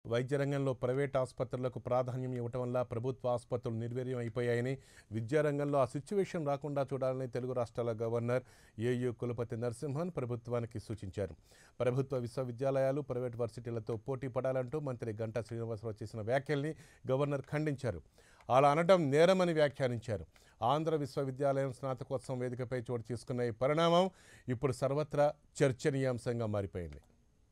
వైద్య రంగంలో ప్రైవేట్ ఆసుపత్రులకు ప్రాధాన్యం ఇవ్వటం వల్ల ప్రభుత్వ ఆసుపత్రులు నిర్వీర్యం అయిపోయాయని విద్యారంగంలో ఆ సిచ్యువేషన్ రాకుండా చూడాలని తెలుగు రాష్ట్రాల గవర్నర్ ఏయూ కులపతి నరసింహన్ ప్రభుత్వానికి సూచించారు ప్రభుత్వ విశ్వవిద్యాలయాలు ప్రైవేట్ వర్సిటీలతో పోటీ పడాలంటూ మంత్రి గంటా శ్రీనివాసరావు చేసిన వ్యాఖ్యల్ని గవర్నర్ ఖండించారు అలా అనడం నేరమని వ్యాఖ్యానించారు ఆంధ్ర విశ్వవిద్యాలయం స్నాతకోత్సవం వేదికపై చోటు చేసుకున్న ఈ పరిణామం ఇప్పుడు సర్వత్రా చర్చనీయాంశంగా మారిపోయింది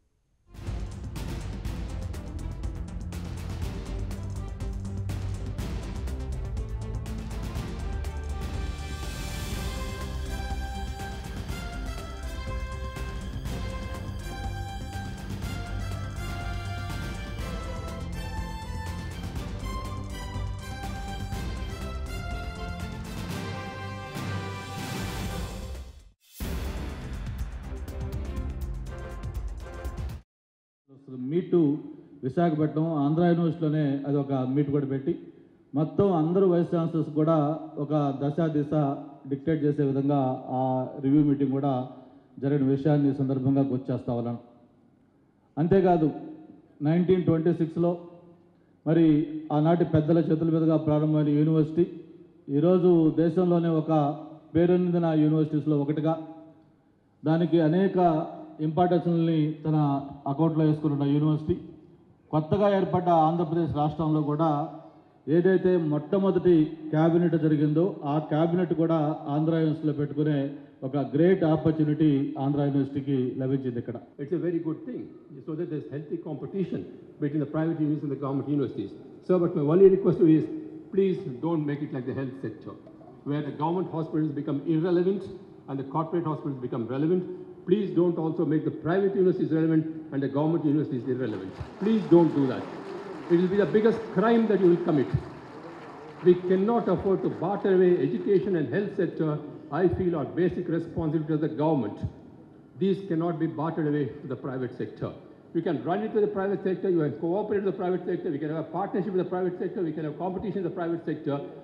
మీటు విశాఖపట్నం ఆంధ్ర యూనివర్సిటీలోనే అది ఒక మీట్ కూడా పెట్టి మొత్తం అందరూ వైస్ ఛాన్సలర్స్ కూడా ఒక దశ దిశ డిక్టేట్ చేసే విధంగా ఆ రివ్యూ మీటింగ్ కూడా జరిగిన విషయాన్ని ఈ సందర్భంగా గుర్చేస్తా ఉన్నాను అంతేకాదు నైన్టీన్ ట్వంటీ సిక్స్లో మరి ఆనాటి పెద్దల చేతుల మీదుగా ప్రారంభమైన యూనివర్సిటీ ఈరోజు దేశంలోనే ఒక పేరొందిన యూనివర్సిటీస్లో ఒకటిగా దానికి అనేక ఇంపార్టెన్స్ని తన అకౌంట్లో వేసుకున్న యూనివర్సిటీ కొత్తగా ఏర్పడ్డ ఆంధ్రప్రదేశ్ రాష్ట్రంలో కూడా ఏదైతే మొట్టమొదటి క్యాబినెట్ జరిగిందో ఆ క్యాబినెట్ కూడా ఆంధ్ర యూనివర్సిటీలో పెట్టుకునే ఒక గ్రేట్ ఆపర్చునిటీ ఆంధ్ర యూనివర్సిటీకి లభించింది ఇక్కడ It's a very good thing, so that there's healthy competition between the private universities and the government universities. So, but my only request to you is, please don't make it like the health sector, where the government hospitals become irrelevant and the corporate hospitals become relevant. Please don't also make the private universities relevant and the government universities irrelevant. Please don't do that. It will be the biggest crime that you will commit. We cannot afford to barter away education and health sector, I feel are basic responsibility of the government. These cannot be bartered away to the private sector. You can run it to the private sector, you can cooperate with the private sector, we can have a partnership with the private sector, we can have competition with the private sector,